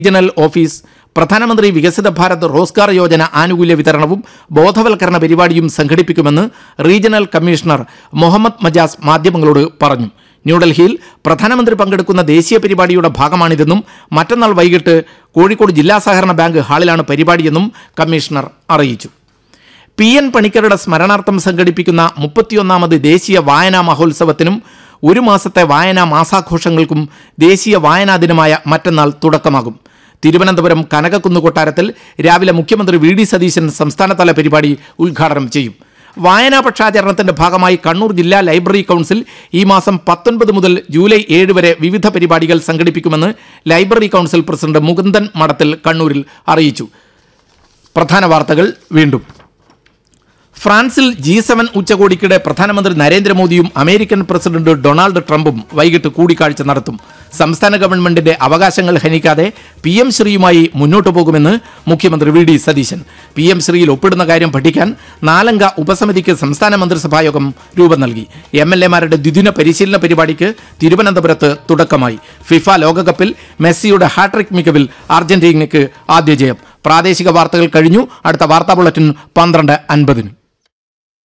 regional office പ്രധാനമന്ത്രി വികസിത ഭാരത് റോസ്ഗാർ യോജന ആനുകൂല്യ വിതരണവും ബോധവൽക്കരണ പരിപാടിയും സംഘടിപ്പിക്കുമെന്ന് റീജിയണൽ കമ്മീഷണർ മുഹമ്മദ് മജാസ് മാധ്യമങ്ങളോട് പറഞ്ഞു ന്യൂഡൽഹിയിൽ പ്രധാനമന്ത്രി പങ്കെടുക്കുന്ന ദേശീയ പരിപാടിയുടെ ഭാഗമാണിതെന്നും മറ്റന്നാൾ വൈകിട്ട് കോഴിക്കോട് ജില്ലാ സഹകരണ ബാങ്ക് ഹാളിലാണ് പരിപാടിയെന്നും കമ്മീഷണർ അറിയിച്ചു പി എൻ പണിക്കരുടെ സ്മരണാർത്ഥം സംഘടിപ്പിക്കുന്ന മുപ്പത്തിയൊന്നാമത് ദേശീയ വായനാ മഹോത്സവത്തിനും ഒരു മാസത്തെ വായനാ മാസാഘോഷങ്ങൾക്കും ദേശീയ വായനാ ദിനമായ മറ്റന്നാൾ തുടക്കമാകും തിരുവനന്തപുരം കനകക്കുന്ന് കൊട്ടാരത്തിൽ രാവിലെ മുഖ്യമന്ത്രി വി ഡി സതീശൻ സംസ്ഥാനതല പരിപാടി ഉദ്ഘാടനം ചെയ്യും വായനാ പക്ഷാചരണത്തിന്റെ ഭാഗമായി കണ്ണൂർ ജില്ലാ ലൈബ്രറി കൗൺസിൽ ഈ മാസം പത്തൊൻപത് മുതൽ ജൂലൈ ഏഴ് വരെ വിവിധ പരിപാടികൾ സംഘടിപ്പിക്കുമെന്ന് ലൈബ്രറി കൗൺസിൽ പ്രസിഡന്റ് മുകുന്ദൻ മഠത്തിൽ കണ്ണൂരിൽ അറിയിച്ചു പ്രധാന വാർത്തകൾ വീണ്ടും ഫ്രാൻസിൽ ജി സെവൻ ഉച്ചകോടിക്കിടെ പ്രധാനമന്ത്രി നരേന്ദ്രമോദിയും അമേരിക്കൻ പ്രസിഡന്റ് ഡൊണാൾഡ് ട്രംപും വൈകിട്ട് കൂടിക്കാഴ്ച നടത്തും സംസ്ഥാന ഗവൺമെന്റിന്റെ അവകാശങ്ങൾ ഹനിക്കാതെ പി എം ശ്രീയുമായി മുന്നോട്ടു പോകുമെന്ന് മുഖ്യമന്ത്രി V D Satheesan P M ശ്രീയിൽ ഒപ്പിടുന്ന കാര്യം പഠിക്കാൻ നാലംഗ ഉപസമിതിക്ക് സംസ്ഥാന മന്ത്രിസഭായോഗം രൂപം നൽകി എം എൽ എമാരുടെ ദ്വിദിന പരിശീലന പരിപാടിക്ക് തിരുവനന്തപുരത്ത് തുടക്കമായി ഫിഫ ലോകകപ്പിൽ മെസ്സിയുടെ ഹാട്രിക് മികവിൽ അർജന്റീനയ്ക്ക് ആദ്യ ജയം പ്രാദേശിക വാർത്തകൾ കഴിഞ്ഞു അടുത്ത വാർത്താ ബുള്ളറ്റിൻ പന്ത്രണ്ട് അൻപതിന്